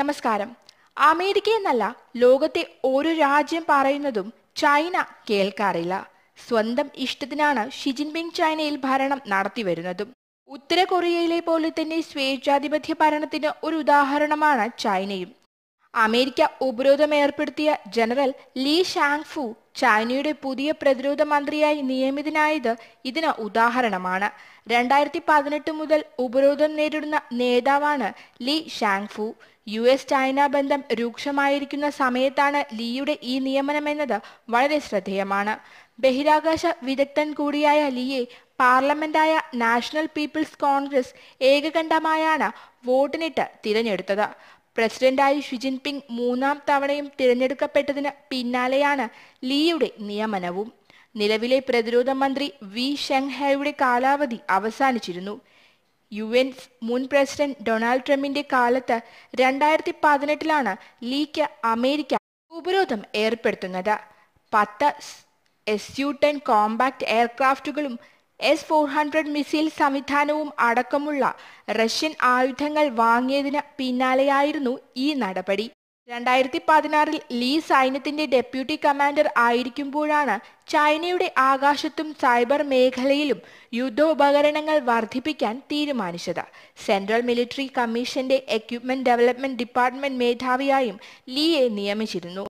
നമസ്കാരം അമേരിക്ക എന്നല്ല ലോകത്തെ ഒരു രാജ്യം പറയുന്നതും ചൈന കേൾക്കാറില്ല സ്വന്തം ഇഷ്ടത്തിനാണ് ഷി ജിൻപിങ് ചൈനയിൽ ഭരണം നടത്തിവരുന്നതും ഉത്തര കൊറിയയിലെ പോലെ തന്നെ സ്വേച്ഛാധിപത്യ ഭരണത്തിന് ഒരു ഉദാഹരണമാണ് ചൈനയും അമേരിക്ക ഉപരോധം ഏർപ്പെടുത്തിയ ജനറൽ ലീ ഷാങ്ഫു ചൈനയുടെ പുതിയ പ്രതിരോധ മന്ത്രിയായി നിയമിതനായത് ഇതിന് ഉദാഹരണമാണ് രണ്ടായിരത്തി പതിനെട്ട് മുതൽ ഉപരോധം നേരിടുന്ന നേതാവാണ് Li Shangfu U S China ബന്ധം രൂക്ഷമായിരിക്കുന്ന സമയത്താണ് ലീയുടെ ഈ നിയമനമെന്നത് വളരെ ശ്രദ്ധേയമാണ് ബഹിരാകാശ വിദഗ്ധൻ കൂടിയായ ലീയെ പാർലമെന്റായ നാഷണൽ പീപ്പിൾസ് കോൺഗ്രസ് ഏകകണ്ഠമായാണ് വോട്ടിനിട്ട് തിരഞ്ഞെടുത്തത് പ്രസിഡന്റായി ഷി ജിൻപിങ് മൂന്നാം തവണയും തിരഞ്ഞെടുക്കപ്പെട്ടതിന് പിന്നാലെയാണ് ലീയുടെ നിയമനവും നിലവിലെ പ്രതിരോധ മന്ത്രി വി ഷെങ്ഹയുടെ കാലാവധി അവസാനിച്ചിരുന്നു യു എൻ മുൻ പ്രസിഡന്റ് ഡൊണാൾഡ് ട്രംപിന്റെ കാലത്ത് രണ്ടായിരത്തി പതിനെട്ടിലാണ് ലീക്ക് അമേരിക്ക ഉപരോധം ഏർപ്പെടുത്തുന്നത് പത്ത് എസ് യു ടെൻ കോമ്പാക്ട് എയർക്രാഫ്റ്റുകളും എസ് ഫോർ ഹൺഡ്രഡ് മിസൈൽ സംവിധാനവും അടക്കമുള്ള റഷ്യൻ ആയുധങ്ങൾ വാങ്ങിയതിന് പിന്നാലെയായിരുന്നു ഈ നടപടി രണ്ടായിരത്തി പതിനാറിൽ ലീ സൈന്യത്തിന്റെ ഡെപ്യൂട്ടി കമാൻഡർ ആയിരിക്കുമ്പോഴാണ് ചൈനയുടെ ആകാശത്തും സൈബർ മേഖലയിലും യുദ്ധോപകരണങ്ങൾ വർദ്ധിപ്പിക്കാൻ തീരുമാനിച്ചത് സെൻട്രൽ മിലിറ്ററി കമ്മീഷന്റെ എക്യുപ്മെന്റ് ഡെവലപ്മെന്റ് ഡിപ്പാർട്ട്മെന്റ് മേധാവിയായും ലീയെ നിയമിച്ചിരുന്നു